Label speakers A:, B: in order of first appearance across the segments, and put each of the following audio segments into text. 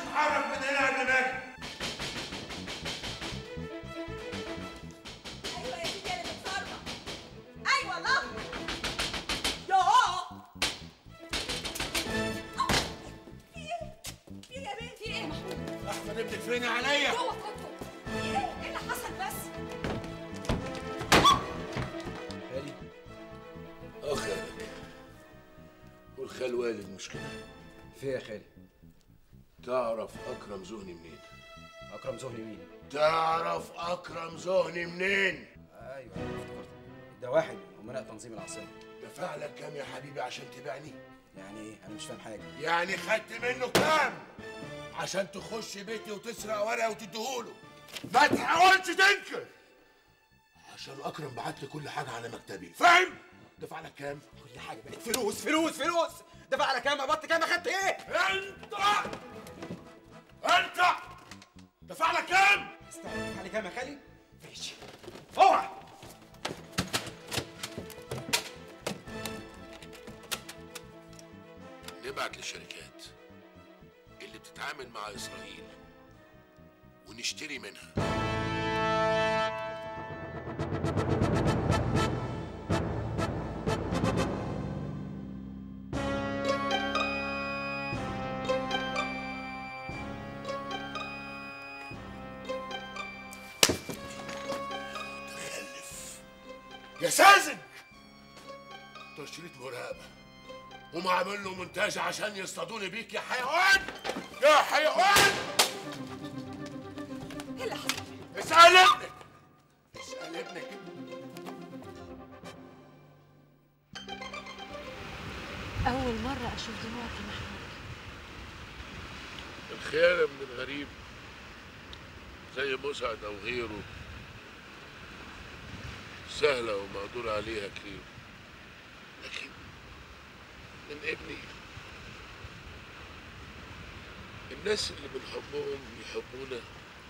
A: تتحرك من هنا قبل ما اجي
B: ايوه يا سيدي انا بتصرف ايوه الله يوه في ايه في ايه يا بنت في ايه يا محمود
A: احسن ابنك فين عليا
B: جوه كنتوا في ايه ايه اللي حصل بس
A: خالي اه خالك والخال والد مش كده
C: في إيه يا خالي
A: تعرف اكرم زهني منين
C: اكرم زهني مين
A: تعرف اكرم زهني منين
C: ايوه أيوة، افتكرت ده واحد من امناء تنظيم العاصمه
A: دفع لك كام يا حبيبي عشان تبيعني
C: يعني ايه انا مش فاهم حاجه
A: يعني خدت منه كام عشان تخش بيتي وتسرق ورقه وتديهوله ما تحاولش تنكر عشان اكرم بعت لي كل حاجه على مكتبي فاهم دفع لك كام
C: كل حاجه بقت فلوس فلوس فلوس دفع على كام قبضت كام اخدت ايه
A: انت انت دفع لك كام
C: استنى على كام يا خالي ماشي اوعى
A: نبعت للشركات اللي بتتعامل مع اسرائيل ونشتري منها متخلف يا ساذج تشريط مراقبه هم عامل له مونتاج عشان يصطادوني بيك يا حيوان يا حيوان
B: ايه اللي حصل
A: اسأل ابنك اسأل ابنك
D: أول مرة أشوف دموعك يا محمود
A: الخيانة من الغريب زي مسعد أو غيره سهلة ومقدور عليها كتير لكن من ابني الناس اللي بنحبهم يحبونا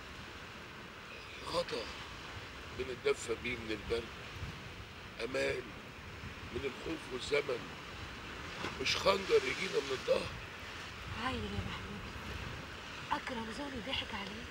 A: غطا بنتدفى بيه من البرد أمان من الخوف والزمن مش خنجر يجينا من الظهر
D: عايل يا محمود أكرم زوني ضحك عليه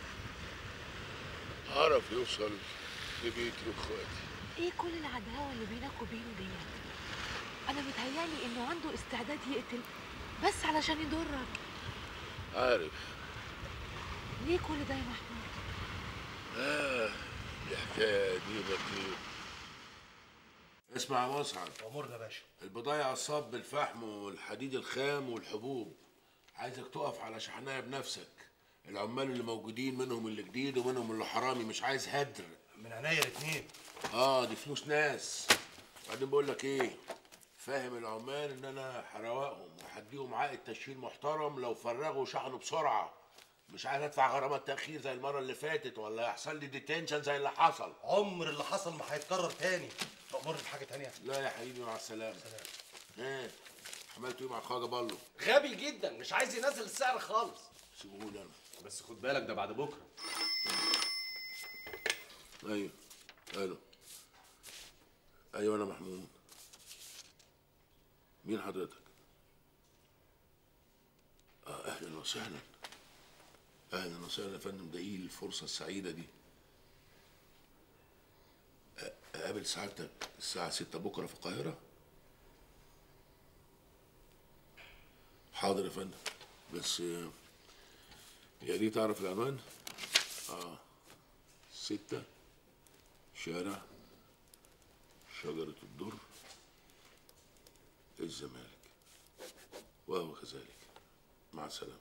A: عرف يوصل لبيتي واخواتي
D: إيه كل العداوة اللي بينك وبينه ديت أنا متهيألي إنه عنده استعداد يقتل بس علشان يضرك
A: عارف
D: ليه كل ده يا محمود
A: آه دي حكاية قديمة كتير اسمع يا مسعد
C: امورنا يا باشا
A: البضايع الصب بالفحم والحديد الخام والحبوب عايزك تقف على شحنها بنفسك العمال اللي موجودين منهم اللي جديد ومنهم اللي حرامي مش عايز هدر
C: من عينيا الاثنين
A: اه دي فلوس ناس بعدين بقول لك ايه فاهم العمال ان انا هروقهم وهديهم عقد تشهير محترم لو فرغوا شحنوا بسرعه مش عايز ادفع غرامات تاخير زي المره اللي فاتت ولا يحصل لي ديتنشن زي اللي حصل
E: عمر اللي حصل ما هيتكرر تاني تأمرني بحاجة تانية
A: لا يا حبيبي مع السلامه سلام ايه عملتوا ايه مع الخواجه بالو
F: غبي جدا مش عايز ينزل السعر خالص
A: سيبوهولي انا
F: بس خد بالك ده بعد بكره
A: ايوه الو ايوه انا محمود مين حضرتك اه اهلا وسهلا اهلا وسهلا يا فندم ده ايه الفرصه السعيده دي أ- اقابل سعادتك الساعه 6 بكره في القاهره حاضر يا فندم بس آه، يا ريت اعرف العنوان اه ستة شارع شجرة الدر الزمالك وهو كذلك مع السلامة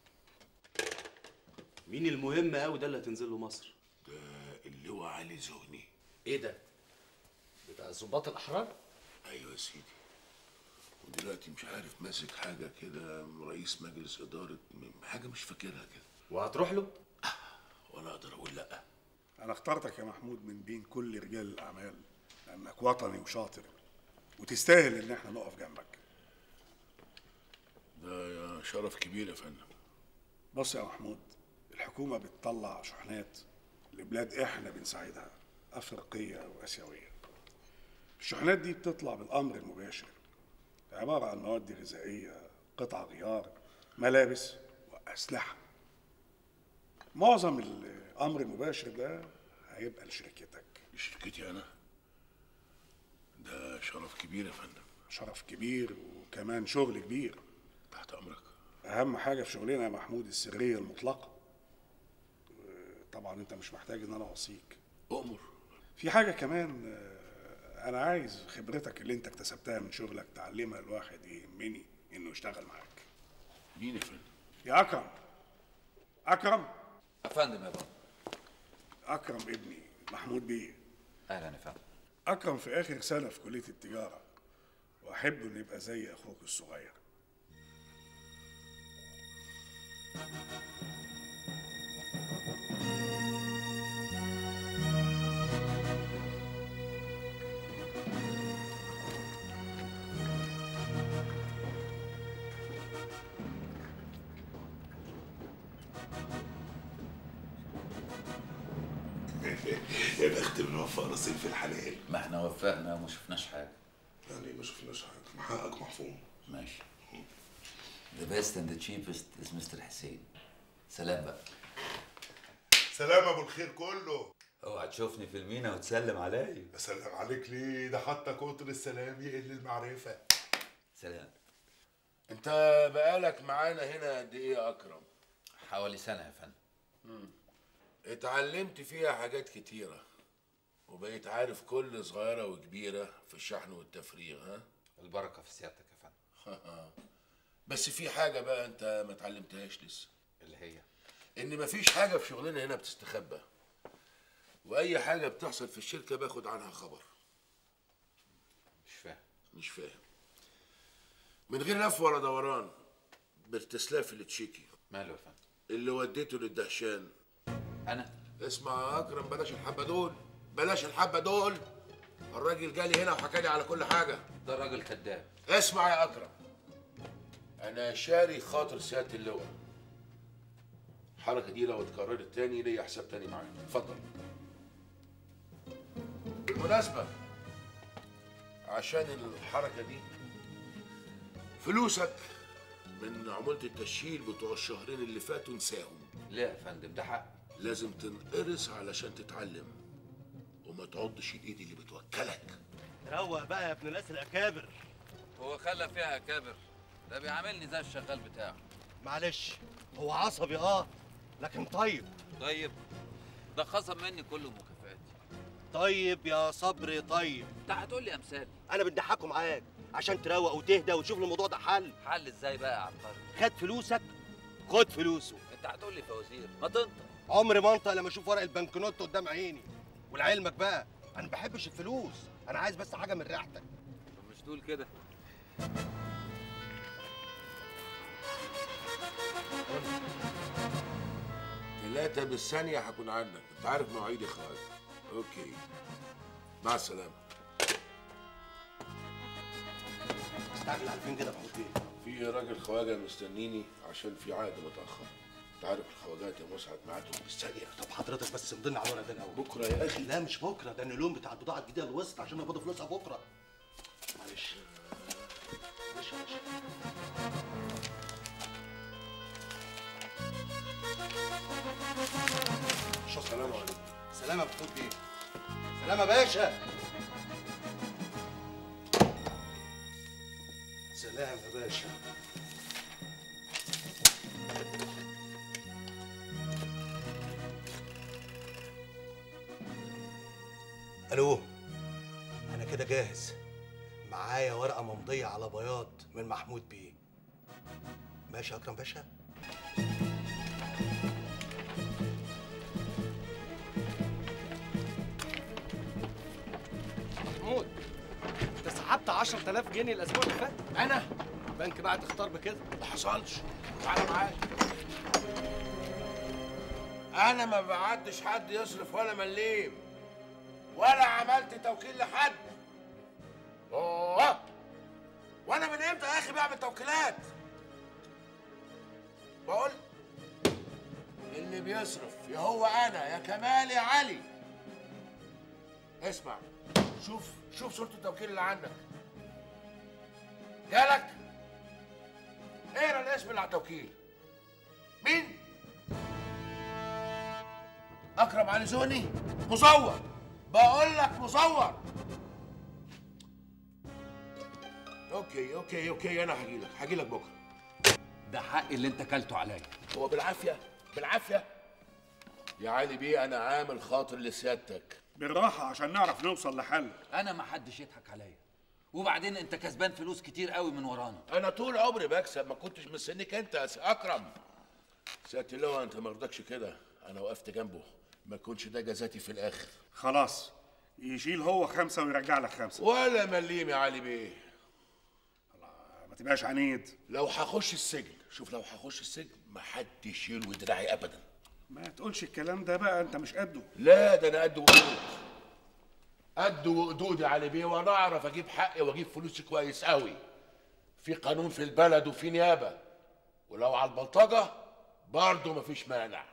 F: مين المهم قوي ده اللي هتنزل له مصر
A: ده اللواء علي زهني
F: ايه ده بتاع الضباط الاحرار
A: ايوه يا سيدي ودلوقتي مش عارف ماسك حاجة كده رئيس مجلس إدارة م- حاجة مش فاكرها كده
F: وهتروح له
A: ولا أقدر أقول لأ
G: أنا اخترتك يا محمود من بين كل رجال الأعمال لأنك وطني وشاطر وتستاهل إن احنا نقف جنبك.
A: ده يا شرف كبير يا فندم
G: بص يا محمود الحكومة بتطلع شحنات لبلاد احنا بنساعدها أفريقية وآسيوية. الشحنات دي بتطلع بالأمر المباشر عبارة عن مواد غذائية قطع غيار ملابس وأسلحة معظم الامر المباشر ده هيبقى لشركتك
A: شركتي انا ده شرف كبير يا فندم
G: شرف كبير وكمان شغل كبير
A: تحت امرك
G: اهم حاجه في شغلنا يا محمود السريه المطلقه طبعا انت مش محتاج ان انا اوصيك
A: اؤمر
G: في حاجه كمان آه، انا عايز خبرتك اللي انت اكتسبتها من شغلك تعلمها لواحد يهمني انه يشتغل معاك
A: مين يا فندم
G: يا اكرم اكرم
H: افندم يا بابا
G: اكرم ابني محمود بيه
H: اهلا يا فندم
G: اكرم في اخر سنه في كليه التجاره واحب انه يبقى زي اخوك الصغير
I: يا بخت من وفاء نصيب في الحلال
H: ما احنا وفقنا وما شفناش حاجه
I: يعني ما شفناش حاجه ما حقك محفوظ
H: ماشي The best and the cheapest is Mr. حسين سلام بقى
I: سلام ابو الخير كله
H: اوعى تشوفني في المينا وتسلم عليا
I: يا سلام عليك ليه ده حتى كتر السلام يقل المعرفه
H: سلام
A: انت بقالك معانا هنا قد ايه يا اكرم
H: حوالي سنه يا فندم
A: اتعلمت فيها حاجات كتيره وبقيت عارف كل صغيره وكبيره في الشحن والتفريغ ها
H: البركه في سيادتك يا فندم
A: بس في حاجه بقى انت ما اتعلمتهاش لسه
H: اللي هي
A: ان مفيش حاجه في شغلنا هنا بتستخبى واي حاجه بتحصل في الشركه باخد عنها خبر
H: مش فاهم
A: مش فاهم من غير لف ولا دوران بارتسلاف التشيكي
H: ماله يا فندم
A: اللي وديته للدهشان
H: انا
A: اسمع يا اكرم بلاش الحبه دول بلاش الحبه دول الراجل جالي هنا وحكى لي على كل حاجه
H: ده راجل كذاب
A: اسمع يا اكرم انا شاري خاطر سياده اللواء الحركه دي لو اتكررت تاني ليا حساب تاني معاك اتفضل بالمناسبه عشان الحركه دي فلوسك من عمولة التشهير بتوع الشهرين اللي فاتوا انساهم
H: ليه يا فندم ده حق
A: لازم تنقرص علشان تتعلم وما تعضش الايد اللي بتوكلك
E: روق بقى يا ابن الناس الاكابر
H: هو خلى فيها كابر ده بيعاملني زي الشغال بتاعه
E: معلش هو عصبي اه لكن طيب
H: طيب ده خصم مني كل مكافآتي
E: طيب يا صبري طيب
H: انت هتقول لي امثال
E: انا بنضحكه معاك عشان تروق وتهدى وتشوف الموضوع ده حل
H: حل ازاي بقى يا عبقري
E: خد فلوسك خد فلوسه
H: انت هتقول لي فوازير ما تنطق
E: عمري ما انطق لما اشوف ورق البنكنوت قدام عيني ولعلمك بقى انا ما بحبش الفلوس انا عايز بس حاجه من ريحتك
H: طب مش تقول كده
A: ثلاثة بالثانية هكون عندك انت عارف مواعيدي خلاص اوكي مع السلامة
E: استعجل على فين كده محمود بيه
A: في راجل خواجة مستنيني عشان في عقد متأخر انت عارف الخواجات يا مسعد ميعادهم بالثانية
E: طب حضرتك بس مضن على الورق ده الاول
A: بكرة يا اخي
E: لا مش بكره ده النلوم بتاع البضاعه الجديده اللي وصلت عشان نقبض فلوسها بكره معلش معلش يا باشا
A: السلام عليكم
E: سلام يا محمود بيه سلام يا باشا سلام يا باشا الو انا كده جاهز معايا ورقه ممضيه على بياض من محمود بيه ماشي يا اكرم باشا
C: محمود انت سحبت 10000 جنيه الاسبوع اللي فات
A: انا
C: البنك بقى تختار بكده
A: ما حصلش تعالى معايا انا ما بعدش حد يصرف ولا مليم ولا عملت توكيل لحد اوه وانا من امتى يا اخي بعمل توكيلات بقول اللي بيصرف يا هو انا يا كمال يا علي اسمع شوف شوف صورة التوكيل اللي عندك جالك اقرا الاسم اللي على التوكيل مين اكرم علي زوني مزور بقول لك مزور اوكي اوكي اوكي انا هجي لك هجي لك بكره
F: ده حق اللي انت كلته عليا
A: هو بالعافيه بالعافيه يا علي بيه انا عامل خاطر لسيادتك
G: بالراحه عشان نعرف نوصل لحل
H: انا ما حدش يضحك عليا وبعدين انت كسبان فلوس كتير قوي من ورانا
A: انا طول عمري بكسب ما كنتش مستنيك انت يا سي اكرم سيادة اللواء انت ما رضكش كده انا وقفت جنبه ما يكونش ده جزاتي في الاخر
G: خلاص يشيل هو خمسه ويرجع لك خمسه
A: ولا مليم يا علي بيه
G: ما تبقاش عنيد
A: لو هخش السجن شوف لو هخش السجن ما حد يشيل دراعي ابدا
G: ما تقولش الكلام ده بقى انت مش قده
A: لا ده انا قد وقدود قد وقدود يا علي بيه وانا اعرف اجيب حقي واجيب فلوسي كويس قوي في قانون في البلد وفي نيابه ولو على البلطجه برضه مفيش مانع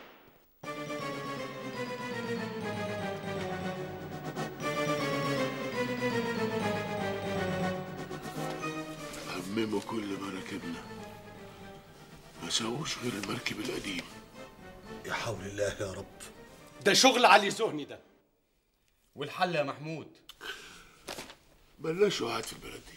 A: همموا كل ما ركبنا ما سووش غير المركب القديم
E: يا حول الله يا رب
C: ده شغل علي زهني ده والحل يا محمود
A: بلاش قاعد في البلد دي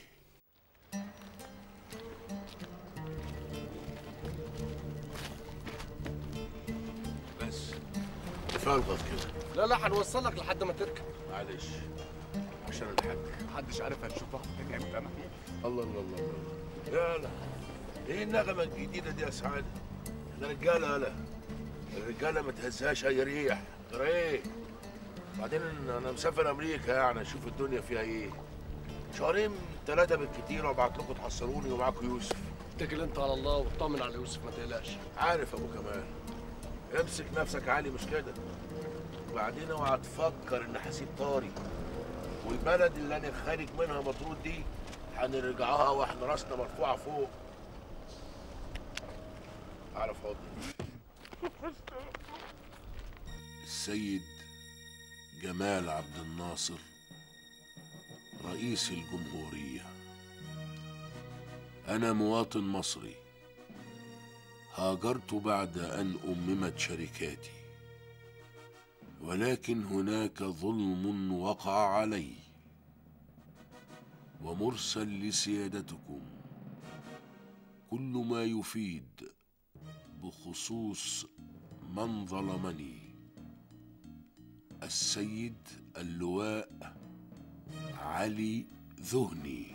A: بس فالغط كده
C: لا لا هنوصلك لحد ما تركب
A: معلش عشان الحاج
C: محدش عارف هنشوفها امتى انا
A: الله الله الله الله يا لا ايه النغمه الجديده دي يا سعاده احنا رجاله يالا الرجاله ما تهزهاش اي ريح غير ايه بعدين انا مسافر امريكا يعني اشوف الدنيا فيها ايه شهرين ثلاثه بالكتير وابعت لكم تحصلوني ومعاكم يوسف
C: اتكل انت على الله واطمن على يوسف ما تقلقش
A: عارف ابو كمال امسك نفسك عالي مش كده وبعدين اوعى تفكر ان هسيب طاري والبلد اللي انا خارج منها مطرود دي هنرجعها واحنا راسنا مرفوعه فوق اعرف فاضي السيد جمال عبد الناصر رئيس الجمهوريه انا مواطن مصري هاجرت بعد ان اممت شركاتي ولكن هناك ظلم وقع علي ومرسل لسيادتكم كل ما يفيد بخصوص من ظلمني السيد اللواء علي ذهني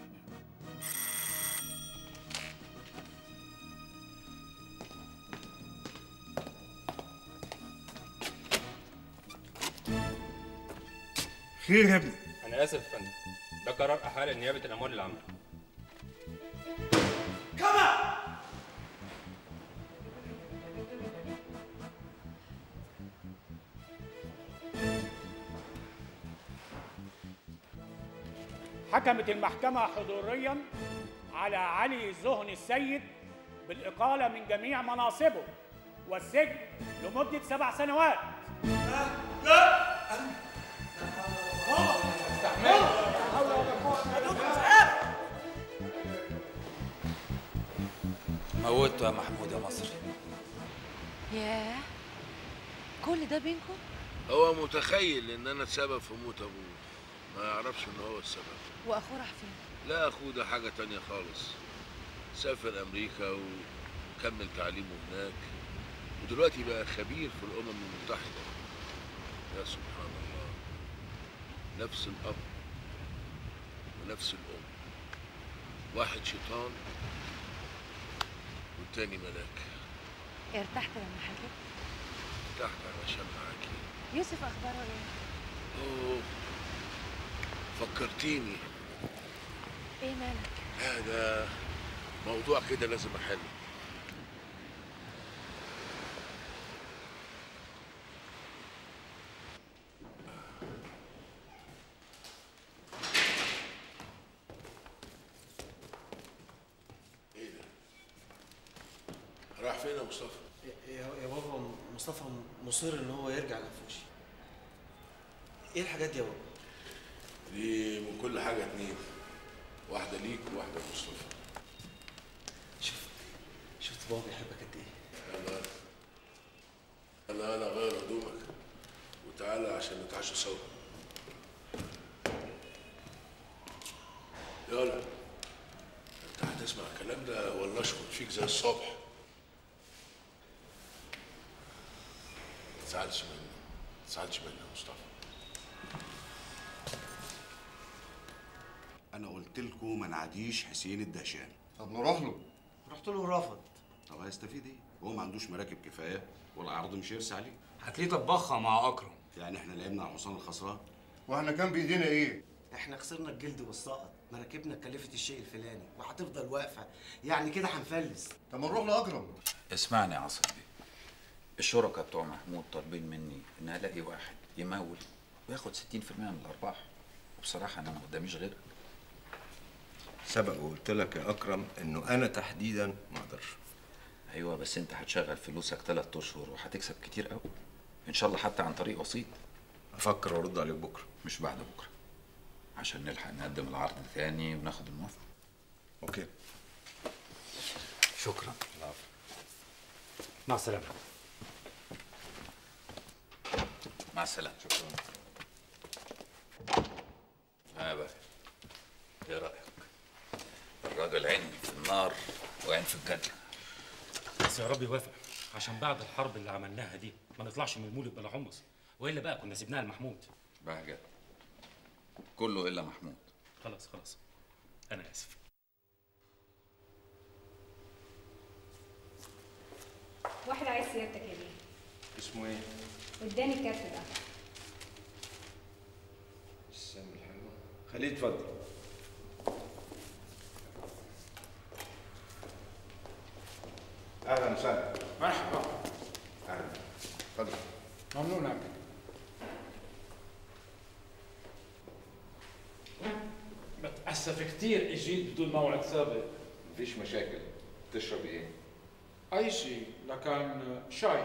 G: خير يا ابني
J: انا اسف يا فندم ده قرار احاله نيابه الاموال العامه
K: حكمت المحكمة حضوريا على علي زهن السيد بالإقالة من جميع مناصبه والسجن لمدة سبع سنوات
H: موته يا محمود يا مصري
D: ياه كل ده بينكم
A: هو متخيل ان انا السبب في موت ابوه ما يعرفش ان هو السبب
D: واخوه راح فين
A: لا اخوه ده حاجه تانية خالص سافر امريكا وكمل تعليمه هناك ودلوقتي بقى خبير في الامم المتحده يا سبحان الله نفس الاب ونفس الام واحد شيطان والتاني ملاك
D: ارتحت لما حكيت
A: تحت علشان معاكي
D: يوسف اخباره ايه
A: اوه فكرتيني
D: ايه مالك
A: هذا موضوع كده لازم احله ايه ده راح فين يا مصطفى
L: يا يا بابا مصطفى مصر ان هو يرجع لفوشي ايه الحاجات دي يا بابا
A: دي من كل حاجه اتنين واحده ليك وواحده لمصطفى
L: شفت شفت بابا بيحبك قد ايه
A: يلا يلا يلا غير هدومك عشان نتعشى سوا يلا انت هتسمع الكلام ده ولا اشخط فيك زي الصبح ما تزعلش مني ما تزعلش مني يا مصطفى
M: انا قلت لكم ما نعديش حسين الدهشاني
N: طب نروح له
M: رحت له رفض طب هيستفيد ايه هو ما عندوش مراكب كفايه والعرض مش هيرسى عليه
N: هتلاقيه طبخها مع اكرم
M: يعني احنا لعبنا على حصان الخسران
N: واحنا كان بايدينا ايه
L: احنا خسرنا الجلد والسقط مراكبنا اتكلفت الشيء الفلاني وهتفضل واقفه يعني كده هنفلس
N: طب ما نروح لاكرم
H: اسمعني يا عاصم بيه الشركاء بتوع محمود طالبين مني ان الاقي واحد يمول وياخد 60% من الارباح وبصراحه انا ما قداميش غيرك
O: سبق وقلت لك يا اكرم انه انا تحديدا ما اقدرش
H: ايوه بس انت هتشغل فلوسك ثلاث اشهر وهتكسب كتير قوي ان شاء الله حتى عن طريق وسيط
O: افكر وارد عليك بكره
H: مش بعد بكره عشان نلحق نقدم العرض تاني وناخد الموافقه
O: اوكي
H: شكرا
K: مع السلامه
H: مع السلامه شكرا ها بقى ايه رايك الراجل عين في النار وعين في الجنه
P: بس يا رب يوافق عشان بعد الحرب اللي عملناها دي ما نطلعش من المولد بلا حمص والا بقى كنا سيبناها لمحمود
H: بهجت كله الا محمود
P: خلاص خلاص انا اسف
Q: واحد عايز سيادتك يا بيه
N: اسمه ايه
Q: واداني الكارت ده
N: السام الحلوه خليه يتفضل اهلا وسهلا
R: مرحبا
N: اهلا اتفضل
R: ممنون عبدك بتأسف كتير اجيت بدون موعد سابق
N: مفيش مشاكل تشرب ايه
R: اي شيء لكن شاي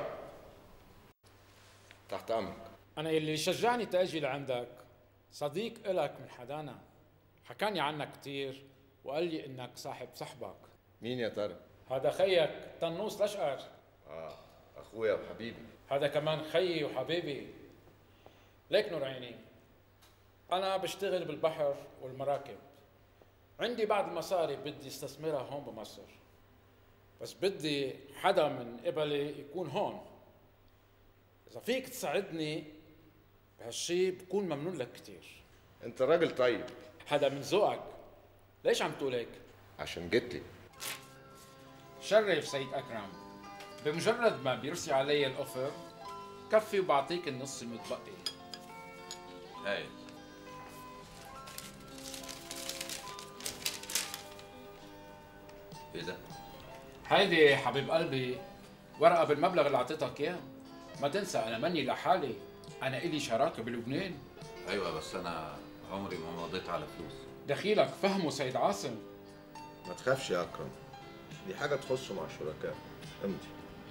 N: تحت امرك
R: انا اللي شجعني تاجي لعندك صديق إلك من حدانا حكاني عنك كتير وقال لي انك صاحب صاحبك
N: مين يا ترى
R: هذا خيك طنوس الاشقر
N: اه اخويا وحبيبي
R: هذا كمان خيي وحبيبي ليك نور عيني أنا بشتغل بالبحر والمراكب عندي بعض المصاري بدي استثمرها هون بمصر بس بدي حدا من قبلي يكون هون إذا فيك تساعدني بهالشي بكون ممنون لك كتير
N: انت راجل طيب
R: هذا من ذوقك ليش عم تقول هيك؟
N: عشان جيت لي
R: شرف سيد أكرم بمجرد ما بيرسي علي الأوفر كفي وبعطيك النص المتبقي
H: هاي ايه ده؟
R: هيدي حبيب قلبي ورقة بالمبلغ اللي أعطيتك إياه ما تنسى أنا مني لحالي أنا إلي شراكة بلبنان
H: ايوه بس انا عمري ما مضيت على فلوس
R: دخيلك فهمه سيد عاصم
O: ما تخافش يا اكرم دي حاجه تخصه مع الشركاء امضي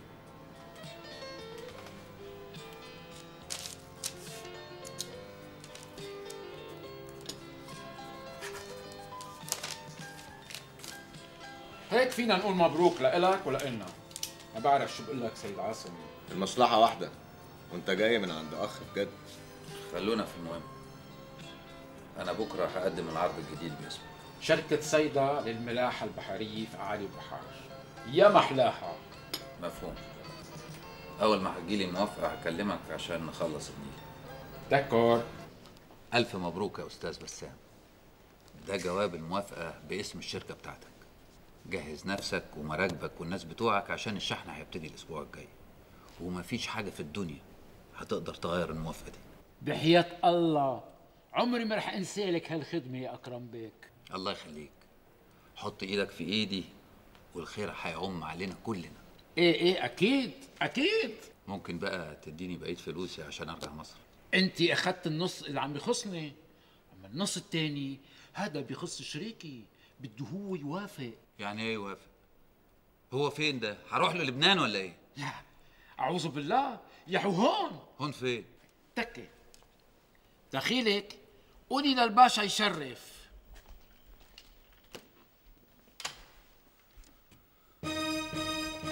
R: هيك فينا نقول مبروك لإلك ولإلنا ما بعرف شو بقول لك سيد عاصم
O: المصلحه واحده وانت جاي من عند اخ بجد
H: خلونا في المهم انا بكره هقدم العرض الجديد باسمي
R: شركة صيدا للملاحة البحرية في أعالي البحار يا محلاها
H: مفهوم اول ما هتجيلي موافقه هكلمك عشان نخلص النيل
R: دكور
H: الف مبروك يا استاذ بسام ده جواب الموافقه باسم الشركه بتاعتك جهز نفسك ومراكبك والناس بتوعك عشان الشحن هيبتدي الاسبوع الجاي ومفيش حاجه في الدنيا هتقدر تغير الموافقه دي
K: بحياة الله عمري ما رح انسى لك هالخدمة يا أكرم بيك
H: الله يخليك حط ايدك في ايدي والخير هيعم علينا كلنا
K: ايه ايه أكيد أكيد
H: ممكن بقى تديني بقيه فلوسي عشان ارجع مصر
K: أنت أخذت النص اللي عم بخصني أما النص التاني هذا بيخص شريكي بده هو يوافق
H: يعني ايه يوافق هو فين ده هروح له لبنان ولا ايه
K: لا أعوذ بالله يا هو هون
H: هون فين
K: تكي دخيلك قولي للباشا يشرف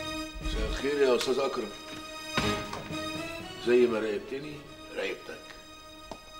A: مساء الخير يا استاذ اكرم زي ما راقبتني راقبتك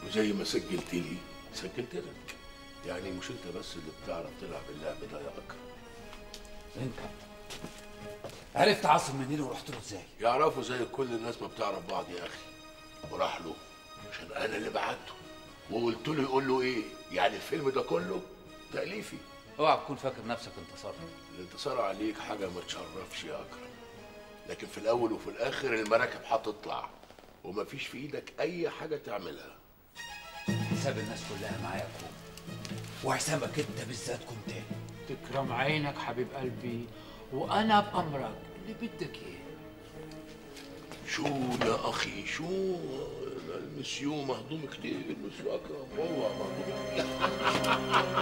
A: وزي ما سجلت لي سجلت لك يعني مش انت بس اللي بتعرف تلعب اللعب ده يا اكرم
H: انت عرفت عاصم منين ورحت له ازاي؟
A: يعرفوا زي كل الناس ما بتعرف بعض يا اخي وراح له عشان انا اللي بعته وقلت له يقول له ايه يعني الفيلم ده كله تاليفي
H: اوعى تكون فاكر نفسك انتصرت
A: الانتصار عليك حاجه ما تشرفش يا اكرم لكن في الاول وفي الاخر المراكب هتطلع ومفيش في ايدك اي حاجه تعملها
H: حساب الناس كلها معايا كوم وحسابك انت بالذات كوم تاني
K: تكرم عينك حبيب قلبي وانا بامرك اللي بدك اياه
A: شو يا اخي شو المسيو مهضوم كتير المسيو اكرم والله مهضوم كتير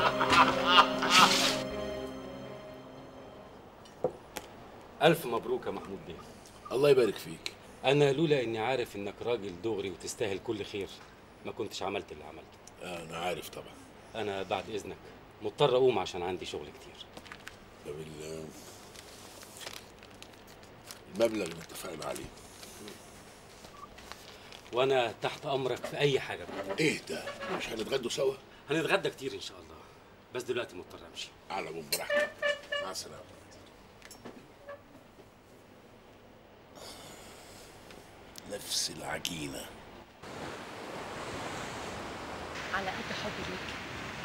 J: ألف مبروك يا محمود بيه
A: الله يبارك فيك
J: أنا لولا إني عارف إنك راجل دغري وتستاهل كل خير ما كنتش عملت اللي عملته
A: انا عارف طبعا
J: أنا بعد إذنك مضطر أقوم عشان عندي شغل كتير
A: طب ال- المبلغ اللي اتفقنا عليه
J: وأنا تحت أمرك في أي حاجة بقى.
A: ايه ده مش هنتغدوا سوا
J: هنتغدى كتير إن شاء الله بس دلوقتي مضطر أمشي
A: على ابو براحتك مع السلامه نفس العجينه
D: على قد حبي ليك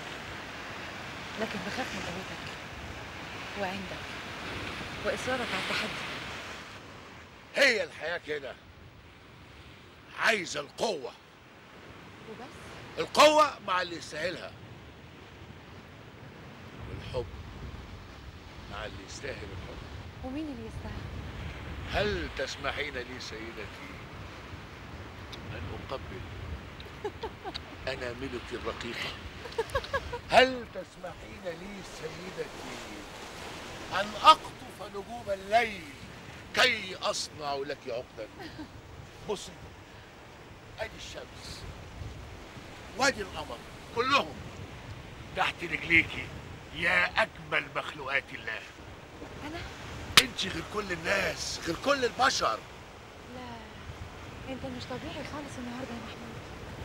D: لكن بخاف من قوتك وعندك واصرارك على التحدي
A: هي الحياه كده عايزه القوه
D: وبس
A: القوه مع اللي يستاهلها والحب مع اللي يستاهل الحب
D: ومين اللي يستاهل
A: هل تسمحين لي سيدتي أن أقبل أناملك الرقيقة؟ هل تسمحين لي سيدتي أن أقطف نجوم الليل كي أصنع لك عقدا؟ بصي أدي الشمس وادي القمر كلهم تحت رجليكي يا أجمل مخلوقات الله
D: انا
A: انت غير كل الناس غير كل البشر
D: لا انت مش طبيعي خالص النهارده يا محمود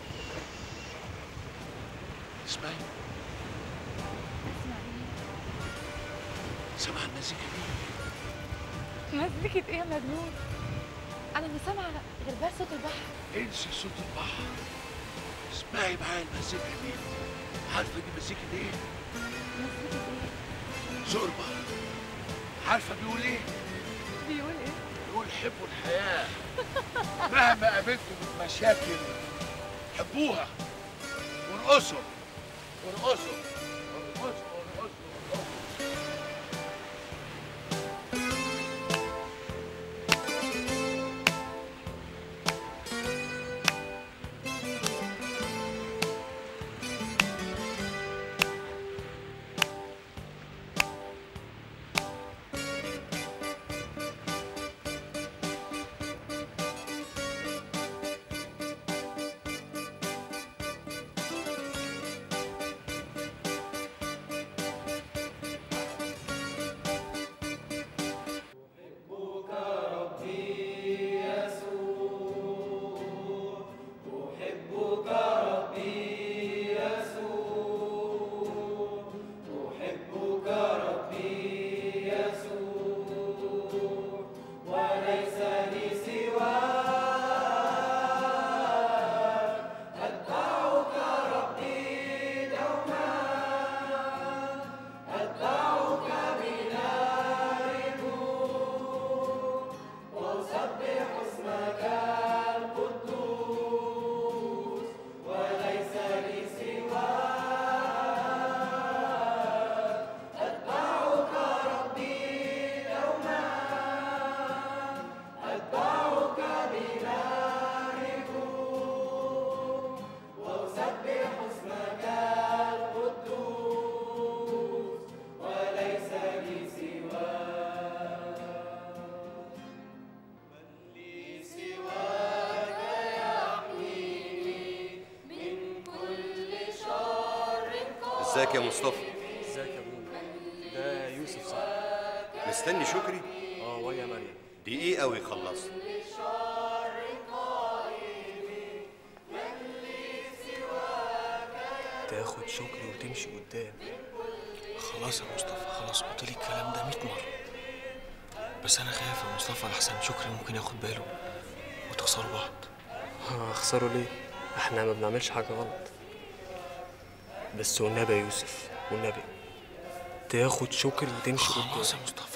A: اسمعي
D: اسمع ايه
A: سمع المزيكا دي
D: مزيكة ايه يا مجنون انا مش سامعه غير بس صوت البحر
A: انسي صوت البحر اسمعي معايا المزيكا دي عارفه دي مزيكا ايه؟
D: مزيكة ايه
A: زوربا عارفه بيقول ايه؟
D: بيقول ايه
A: بيقول حبوا الحياه مهما قابلتوا من مشاكل حبوها وارقصوا وارقصوا وارقصوا وارقصوا
N: ازيك يا مصطفى
L: ازيك يا ابونا ده يوسف صح
N: مستني شكري
L: اه ويا مريم
N: دقيقة ويخلصوا
L: تاخد شكري وتمشي قدام خلاص يا مصطفى خلاص قلت لي الكلام ده 100 مرة بس أنا خايف يا مصطفى لحسن شكري ممكن ياخد باله وتخسروا بعض
S: هخسره ليه؟ احنا ما بنعملش حاجة غلط بس والنبي يا يوسف والنبي تاخد شكري وتمشي قدام
L: خلاص يا مصطفى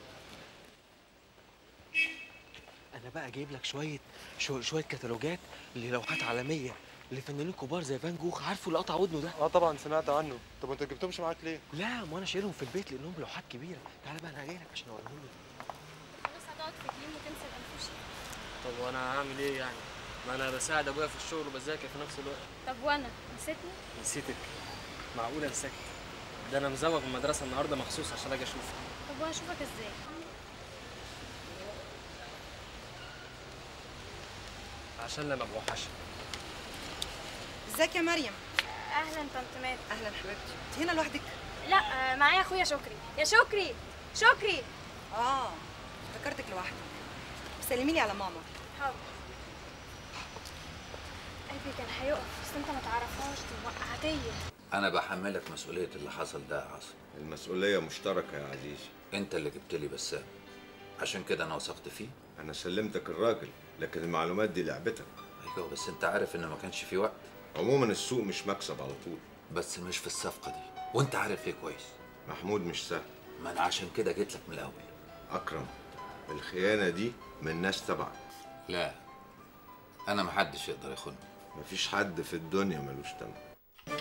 S: انا بقى جايب لك شويه شو شويه كتالوجات للوحات عالميه لفنانين كبار زي فان جوخ عارفه اللي قطع ودنه ده
T: اه طبعا سمعت عنه طب انت جبتهمش معاك ليه
S: لا ما انا شايلهم في البيت لانهم لوحات كبيره تعالى بقى انا جاي لك عشان اوريهم لك
Q: خلاص هتقعد في كليم وتنسى الانفوشي
S: طب وانا هعمل ايه يعني ما انا بساعد ابويا في الشغل وبذاكر في نفس الوقت
Q: طب وانا نسيتني
S: نسيتك معقوله نسيت ده انا مزوغ من المدرسه النهارده مخصوص عشان اجي اشوفك
Q: طب وانا اشوفك ازاي
S: عشان لما بوحشك
B: ازيك يا مريم
Q: اهلا طنط مات
B: اهلا حبيبتي انت هنا لوحدك
Q: لا آه، معايا اخويا شكري يا شكري شكري
B: اه افتكرتك لوحدك سلمي لي على ماما
Q: حاضر قلبي كان هيقف بس انت ما تعرفهاش دي وقعتيه
H: انا بحملك مسؤوليه اللي حصل ده يا عاصم
O: المسؤولية مشتركة يا عزيزي
H: انت اللي جبت لي بسام عشان كده انا وثقت فيه
O: أنا سلمتك الراجل لكن المعلومات دي لعبتك
H: ايوه بس انت عارف ان ما كانش في وقت
O: عموما السوق مش مكسب على طول
H: بس مش في الصفقه دي وانت عارف ايه كويس
O: محمود مش سهل
H: ما انا عشان كده جيت لك من الاول
O: أكرم الخيانة دي من ناس تبعك
H: لا انا محدش يقدر يخوني
O: مفيش حد في الدنيا ملوش تمن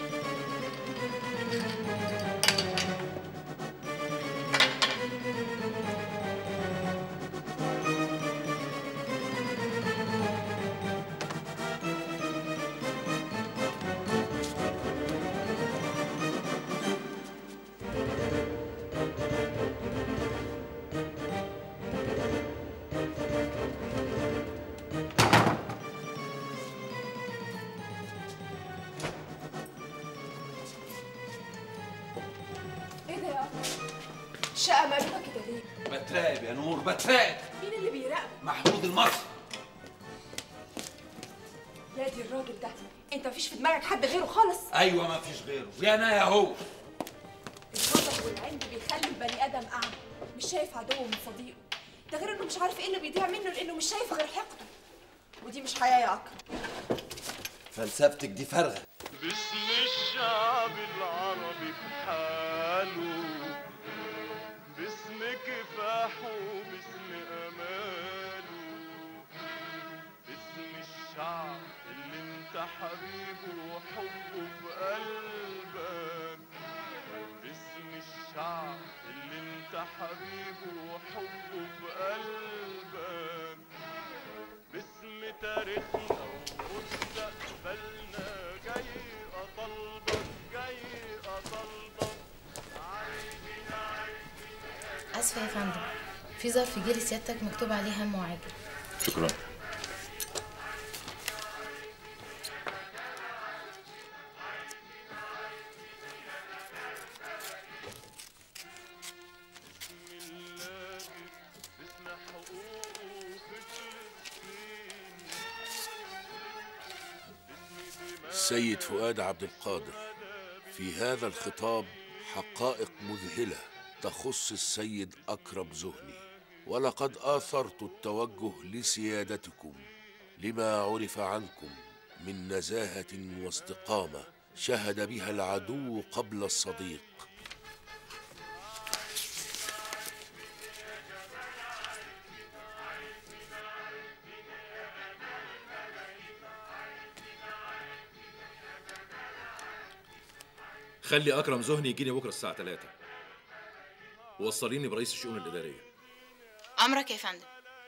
D: ايه ده يا الشقه مقلوبه كده ليه؟
H: بتراقب يا نور بتراقب
D: مين اللي بيراقب؟
H: محمود المصري
D: يا دي الراجل ده انت مفيش في دماغك حد غيره خالص
H: ايوه ما فيش غيره يا انا يا هو
D: الغضب والعند بيخلي البني ادم اعمى مش شايف عدوه من صديقه ده غير انه مش عارف ايه اللي بيضيع منه لانه مش شايف غير حقده ودي مش حياه يا اكرم
H: فلسفتك دي فارغه
U: باسم الشعب العربي بحاله باسم كفاحه باسم اماله باسم الشعب اللي انت حبيبه وحبه في قلبك باسم الشعب اللي انت حبيبه وحبه في قلبك باسم تاريخنا ومستقبلنا جاي اطلبك جاي اطلبك
V: اسفه يا فندم في ظرف جه لسيادتك مكتوب عليه هم وعاجل
A: شكرا السيد فؤاد عبد القادر في هذا الخطاب حقائق مذهلة تخص السيد أكرم زهني ولقد آثرت التوجه لسيادتكم لما عرف عنكم من نزاهة واستقامة شهد بها العدو قبل الصديق
W: خلي اكرم زهني يجيني بكره الساعه 3 ووصليني برئيس الشؤون الاداريه
V: امرك يا فندم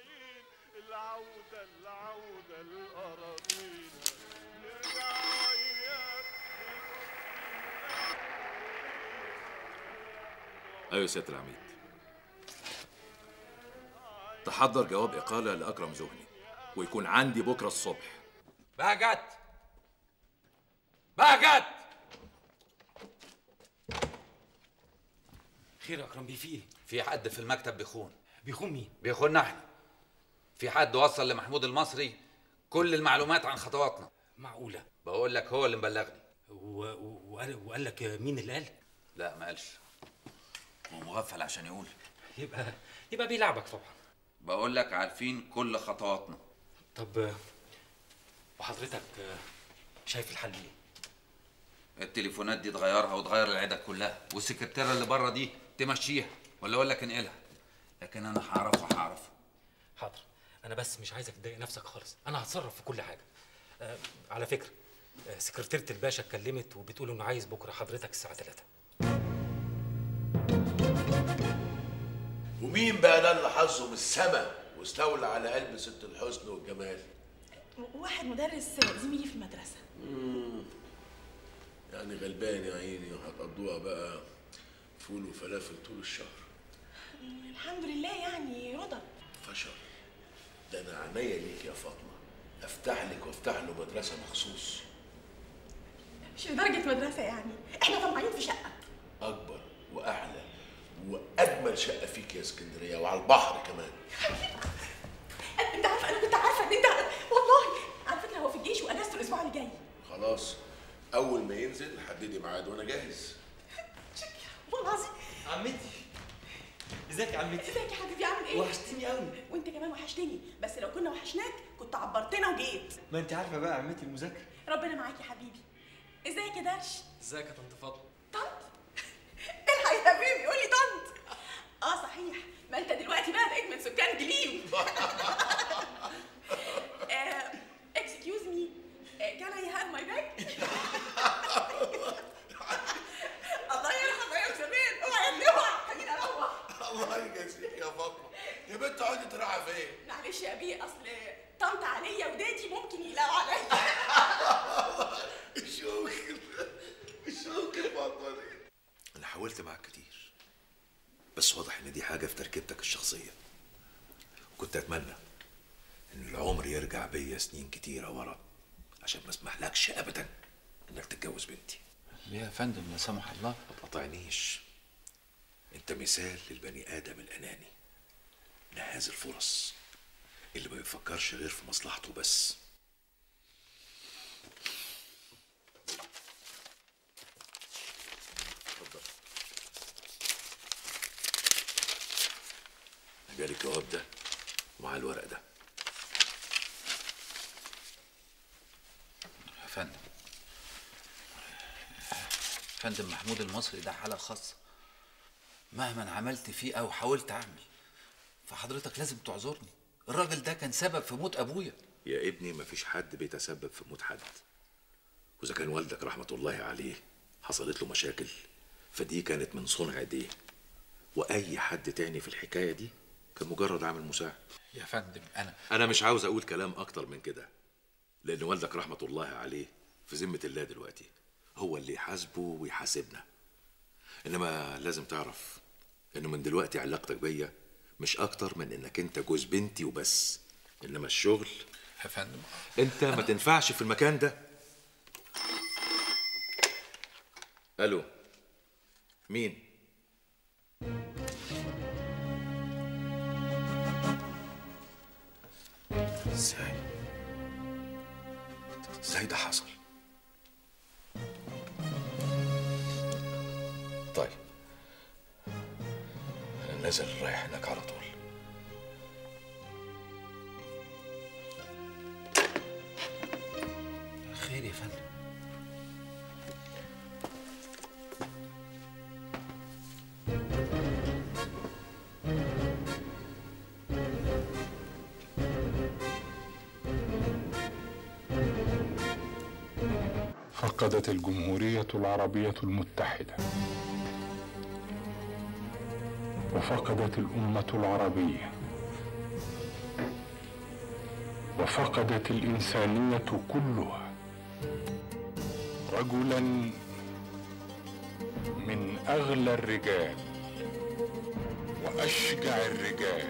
W: ايوه يا سياده العميد تحضر جواب اقاله لاكرم زهني ويكون عندي بكره الصبح
H: بهجت بهجت
J: خير يا اكرم بيه في ايه؟
H: في حد في المكتب بيخون
J: بيخون مين؟
H: بيخوننا احنا في حد وصل لمحمود المصري كل المعلومات عن خطواتنا
J: معقوله
H: بقول لك هو اللي مبلغني
P: و... و... وقال... وقال لك مين اللي قال
H: لا ما قالش هو مغفل عشان يقول
P: يبقى يبقى بيلعبك طبعا
H: بقول لك عارفين كل خطواتنا
P: طب وحضرتك شايف الحل ايه
H: التليفونات دي تغيرها وتغير العدد كلها والسكرتيره اللي بره دي تمشيها ولا اقول لك انقلها لكن انا هعرفه هعرفه
P: حاضر انا بس مش عايزك تضايق نفسك خالص انا هتصرف في كل حاجه آه على فكره آه سكرتيره الباشا اتكلمت وبتقول انه عايز بكره حضرتك الساعه 3
A: ومين بقى ده اللي حظه من السما واستولى على قلب ست الحسن والجمال
B: واحد مدرس زميلي في المدرسة
A: مم. يعني غلبان يا عيني وهتقضوها بقى فول وفلافل طول الشهر
B: الحمد لله يعني رضا
A: فشل ده انا عينيا ليك يا فاطمه افتح لك وافتح له مدرسه مخصوص
B: مش لدرجة مدرسة يعني احنا طمعانين في شقة
A: اكبر واعلى واجمل شقه فيك يا اسكندريه وعلى البحر كمان
B: انت عارفة انا كنت عارفة ان انت والله على فكرة هو في الجيش واجازته الاسبوع اللي جاي
A: خلاص اول ما ينزل حددي ميعاد وانا جاهز
B: والله العظيم
L: عمتي ازيك يا عمتي
B: ازيك يا حبيبي عامل ايه؟
L: وحشتني قوي
B: وانت كمان وحشتني بس لو كنا وحشناك كنت عبرتنا وجيت
L: ما انت عارفه بقى عمتي المذاكره
B: ربنا معاك يا حبيبي ازيك يا درش؟
L: ازيك يا طنط فاطمه
B: الحق يا حبيبي قولي طنط اه صحيح ما انت دلوقتي بقى بقيت من سكان جليم اكسكيوز مي كان اي هاف ماي باج الله يرحم ايام زمان اوعى يا ابني اوعى خليني اروح
A: الله يجازيك يا فاطمه يا بنت اقعدي تراعي فين
B: معلش يا بيه اصل طنط عليا ودادي ممكن يلاقوا عليا
A: مش ممكن مش ممكن فاطمه دي
M: انا حاولت معاك كتير بس واضح ان دي حاجه في تركيبتك الشخصيه كنت اتمنى ان العمر يرجع بيا سنين كتيره ورا عشان ما اسمحلكش ابدا انك تتجوز بنتي
H: ليه يا فندم لا سمح الله
M: ما تقاطعنيش انت مثال للبني ادم الاناني نهاز الفرص اللي ما بيفكرش غير في مصلحته بس اتفضل جالي الجواب ده ومع الورق ده
H: يا فندم فندم محمود المصري ده حالة خاصة مهما عملت فيه أو حاولت أعمل فحضرتك لازم تعذرني الراجل ده كان سبب في موت أبويا
M: يا ابني مفيش حد بيتسبب في موت حد واذا كان والدك رحمه الله عليه حصلت له مشاكل فدي كانت من صنع ايديه واي حد تاني في الحكايه دي كان مجرد عامل مساعد
H: يا فندم أنا
M: انا مش عاوز اقول كلام اكتر من كده لان والدك رحمه الله عليه في ذمه الله دلوقتي هو اللي يحاسبه ويحاسبنا انما لازم تعرف انه من دلوقتي علاقتك بيا مش اكتر من انك انت جوز بنتي وبس انما الشغل
H: يا فندم
M: انت ما تنفعش في المكان ده الو مين ازاي ازاي ده حصل طيب أنا نازل رايح هناك على طول
H: خير يا فندم
E: فقدت الجمهورية العربية المتحدة وفقدت الأمة العربية وفقدت الإنسانية كلها رجلا من أغلى الرجال وأشجع الرجال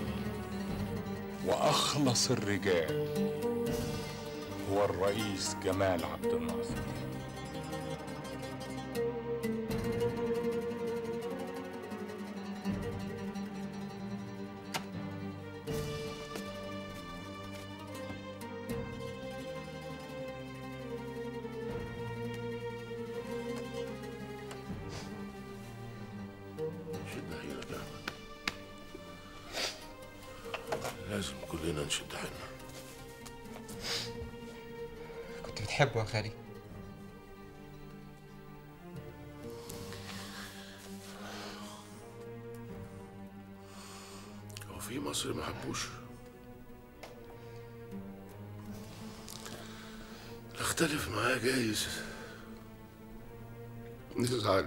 E: وأخلص الرجال هو الرئيس جمال عبد الناصر
A: لازم كلنا نشد حيلنا
C: كنت بتحبه يا خالي
A: هو في مصر ما حبوش نختلف معاه جايز نزعل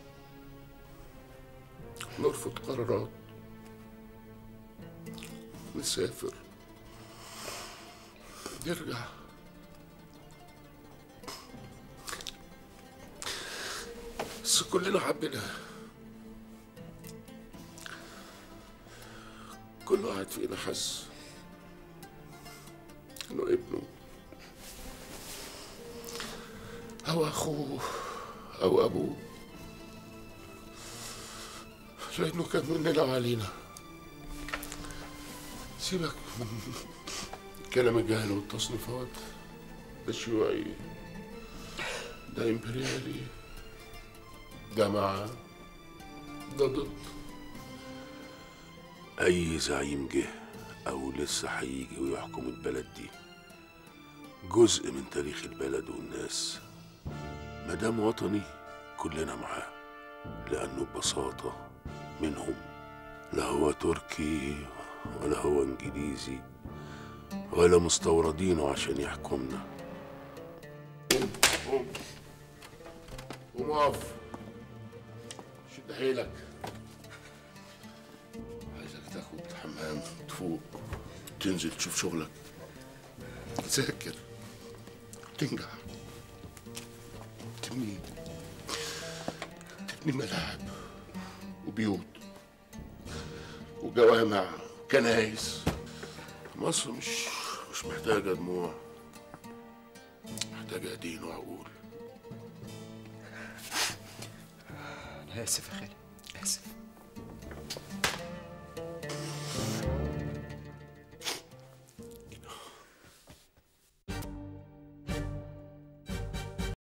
A: نرفض قرارات نسافر نرجع بس كلنا حبينا كل واحد فينا حس انه ابنه او اخوه او ابوه لانه كان مننا وعلينا سيبك من كلام الجهل والتصنيفات ده شيوعي ده امبريالي ده مع ده ضد أي زعيم جه أو لسه هيجي ويحكم البلد دي جزء من تاريخ البلد والناس مدام وطني كلنا معاه لأنه ببساطة منهم لا هو تركي ولا هو إنجليزي ولا مستوردينه عشان يحكمنا قوم قوم قوم اقف شد حيلك عايزك تاخد حمام تفوق تنزل تشوف شغلك تذاكر تنجح تبني تبني ملاعب وبيوت وجوامع كنايس مصر مش مش محتاجة دموع محتاجة دين وعقول
C: انا اسف يا خالي اسف